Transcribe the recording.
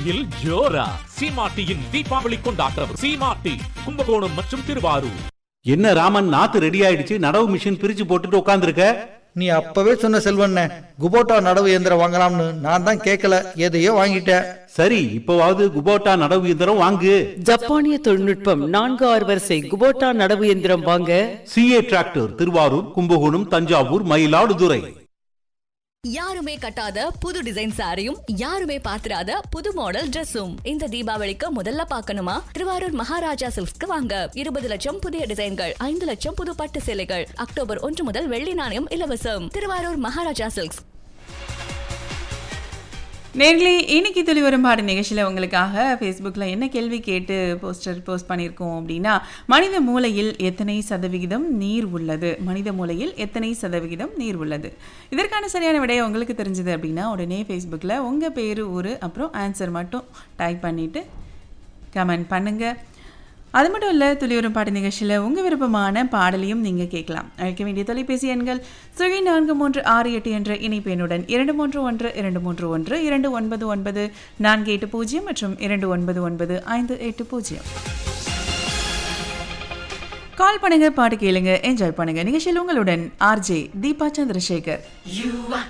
தீபாவளியில் ஜோரா சீமாட்டியின் தீபாவளி கொண்டாட்டம் சீமாட்டி கும்பகோணம் மற்றும் திருவாரூர் என்ன ராமன் நாத்து ரெடி ஆயிடுச்சு நடவு மிஷின் பிரிச்சு போட்டுட்டு உட்காந்துருக்க நீ அப்பவே சொன்ன செல்வண்ணே குபோட்டா நடவு இயந்திரம் வாங்கலாம்னு நான் தான் கேட்கல எதையோ வாங்கிட்டேன் சரி இப்பவாவது குபோட்டா நடவு இயந்திரம் வாங்கு ஜப்பானிய தொழில்நுட்பம் நான்கு ஆறு வரிசை குபோட்டா நடவு எந்திரம் வாங்க சிஏ டிராக்டர் திருவாரூர் கும்பகோணம் தஞ்சாவூர் மயிலாடுதுறை யாருமே கட்டாத புது டிசைன் சாரியும் யாருமே பார்த்திராத புது மாடல் Dress-உம் இந்த தீபாவளிக்கு முதல்ல பார்க்கணுமா திருவாரூர் மகாராஜா சில்க்ஸ்க்கு வாங்க இருபது லட்சம் புதிய டிசைன்கள் ஐந்து லட்சம் புது பட்டு சேலைகள் அக்டோபர் ஒன்று முதல் வெள்ளி நாணயம் இலவசம் திருவாரூர் மகாராஜா சில்க்ஸ் நேர்களே இன்னைக்கு துளி வரும் பாடு நிகழ்ச்சியில் உங்களுக்காக ஃபேஸ்புக்கில் என்ன கேள்வி கேட்டு போஸ்டர் போஸ்ட் பண்ணியிருக்கோம் அப்படின்னா மனித மூளையில் எத்தனை சதவிகிதம் நீர் உள்ளது மனித மூளையில் எத்தனை சதவிகிதம் நீர் உள்ளது இதற்கான சரியான விடையை உங்களுக்கு தெரிஞ்சது அப்படின்னா உடனே ஃபேஸ்புக்கில் உங்கள் பேர் ஊர் அப்புறம் ஆன்சர் மட்டும் டைப் பண்ணிவிட்டு கமெண்ட் பண்ணுங்கள் அது மட்டும் இல்லை துளியோரும் பாட்டு நிகழ்ச்சியில் உங்கள் விருப்பமான பாடலையும் நீங்கள் கேட்கலாம் அழைக்க வேண்டிய தொலைபேசி எண்கள் சுழி நான்கு மூன்று ஆறு எட்டு என்ற இணைப்பு எண்ணுடன் இரண்டு மூன்று ஒன்று இரண்டு மூன்று ஒன்று இரண்டு ஒன்பது ஒன்பது நான்கு எட்டு பூஜ்ஜியம் மற்றும் இரண்டு ஒன்பது ஒன்பது ஐந்து எட்டு பூஜ்ஜியம் கால் பண்ணுங்க பாட்டு கேளுங்க என்ஜாய் பண்ணுங்க நிகழ்ச்சியில் உங்களுடன் ஆர்ஜே தீபா சந்திரசேகர்